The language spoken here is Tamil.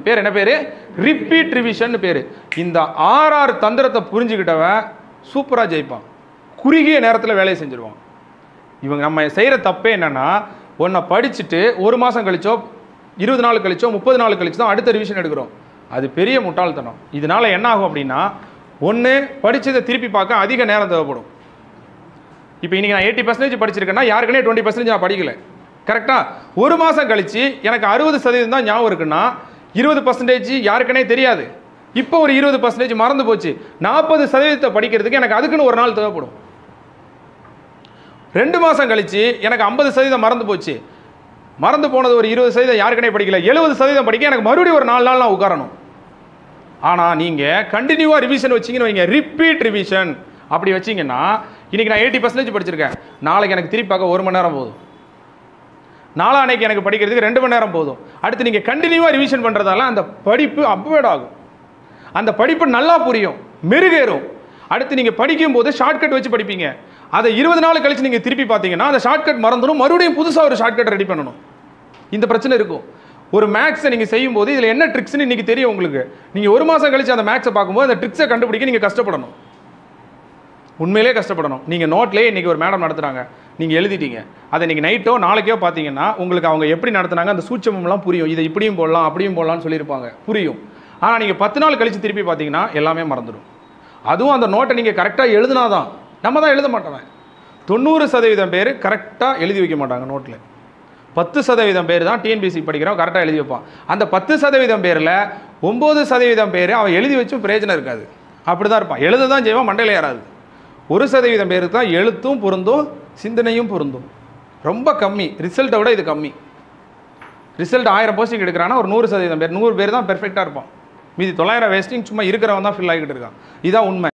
பேர் என்ன பேர் ரிப்பீட் ரிவிஷன் பேர் இந்த ஆர்ஆர் தந்திரத்தை புரிஞ்சுக்கிட்டவன் சூப்பராக ஜெயிப்பான் குறுகிய நேரத்தில் வேலையை செஞ்சுருவான் இவங்க நம்ம செய்கிற தப்பே என்னன்னா ஒன்றை படிச்சுட்டு ஒரு மாதம் கழிச்சோ இருபது நாள் கழிச்சோ முப்பது நாள் கழிச்சு தான் அடுத்த ரிவிஷன் எடுக்கிறோம் அது பெரிய முட்டாள்தனம் இதனால என்ன ஆகும் அப்படின்னா ஒன்று படிச்சதை திருப்பி பார்க்க அதிக நேரம் தேவைப்படும் இப்போ இன்னைக்கு நான் எயிட்டி பர்சன்டேஜ் படிச்சிருக்கேன்னா யாருக்குனே டுவெண்ட்டி பர்சன்டேஜ் நான் படிக்கல கரெக்டாக ஒரு மாதம் கழிச்சு எனக்கு அறுபது சதவீதம் தான் ஞாபகம் இருக்குன்னா இருபது பர்சன்டேஜ் யாருக்குனே தெரியாது இப்போ ஒரு இருபது பர்சன்டேஜ் மறந்து போச்சு நாற்பது சதவீதத்தை படிக்கிறதுக்கு எனக்கு அதுக்குன்னு ஒரு நாள் தேவைப்படும் ரெண்டு மாதம் கழிச்சு எனக்கு ஐம்பது சதவீதம் மறந்து போச்சு மறந்து போனது ஒரு இருபது சதவீதம் யாருக்குனே படிக்கல எழுபது சதவீதம் படிக்க எனக்கு மறுபடியும் ஒரு நாலு நாள் நான் உட்காரணும் ஆனால் நீங்கள் கண்டினியூவாக ரிவிஷன் வச்சிங்கன்னு வைங்க ரிப்பீட் ரிவிஷன் அப்படி வச்சிங்கன்னா இன்னைக்கு நான் எயிட்டி பர்சன்டேஜ் படிச்சிருக்கேன் நாளைக்கு எனக்கு திருப்பி பார்க்க ஒரு மணி நேரம் போதும் நாளானைக்கு எனக்கு படிக்கிறதுக்கு ரெண்டு மணி நேரம் போதும் அடுத்து நீங்கள் கண்டினியூவாக ரிவிஷன் பண்ணுறதால அந்த படிப்பு அப்வேட் ஆகும் அந்த படிப்பு நல்லா புரியும் மெருகேறும் அடுத்து நீங்கள் படிக்கும்போது ஷார்ட்கட் வச்சு படிப்பீங்க அதை இருபது நாள் கழிச்சு நீங்கள் திருப்பி பார்த்தீங்கன்னா அந்த ஷார்ட்கட் மறந்துடும் மறுபடியும் புதுசாக ஒரு ஷார்ட்கட் ரெடி பண்ணணும் இந்த பிரச்சனை இருக்கும் ஒரு மேக்ஸை நீங்கள் செய்யும்போது இதில் என்ன ட்ரிக்ஸ்னு இன்னைக்கு தெரியும் உங்களுக்கு நீங்கள் ஒரு மாதம் கழிச்சு அந்த மேக்ஸை பார்க்கும்போது அந்த ட்ரிக்ஸை கண்டுபிடிக்க நீங்கள் கஷ்டப்படணும் உண்மையிலே கஷ்டப்படணும் நீங்கள் நோட்லேயே இன்றைக்கி ஒரு மேடம் நடத்துகிறாங்க நீங்கள் எழுதிட்டீங்க அதை நீங்கள் நைட்டோ நாளைக்கோ பார்த்தீங்கன்னா உங்களுக்கு அவங்க எப்படி நடத்துனாங்க அந்த சூட்சமம்லாம் புரியும் இதை இப்படியும் போடலாம் அப்படியும் போடலாம்னு சொல்லியிருப்பாங்க புரியும் ஆனால் நீங்கள் பத்து நாள் கழித்து திருப்பி பார்த்தீங்கன்னா எல்லாமே மறந்துடும் அதுவும் அந்த நோட்டை நீங்கள் கரெக்டாக எழுதுனாதான் நம்ம தான் எழுத மாட்டோம் தொண்ணூறு சதவீதம் பேர் கரெக்டாக எழுதி வைக்க மாட்டாங்க நோட்டில் பத்து சதவீதம் பேர் தான் டிஎன்பிசி படிக்கிறோம் கரெக்டாக எழுதி வைப்பான் அந்த பத்து சதவீதம் பேரில் ஒம்பது சதவீதம் பேர் அவன் எழுதி வச்சும் பிரயோஜனம் இருக்காது அப்படி தான் இருப்பான் எழுத தான் செய்வான் மண்டையில் ஏறாது ஒரு சதவீதம் பேருக்கு தான் எழுத்தும் பொருந்தும் சிந்தனையும் பொருந்தும் ரொம்ப கம்மி ரிசல்ட்டை விட இது கம்மி ரிசல்ட் ஆயிரம் போஸ்டிங் எடுக்கிறான்னா ஒரு நூறு சதவீதம் பேர் நூறு பேர் தான் பெர்ஃபெக்டாக இருப்பான் மீதி தொள்ளாயிரம் வேஸ்டிங் சும்மா இருக்கிறவன் தான் ஃபில் ஆகிட்டு இருக்கான் இதான் உண்மை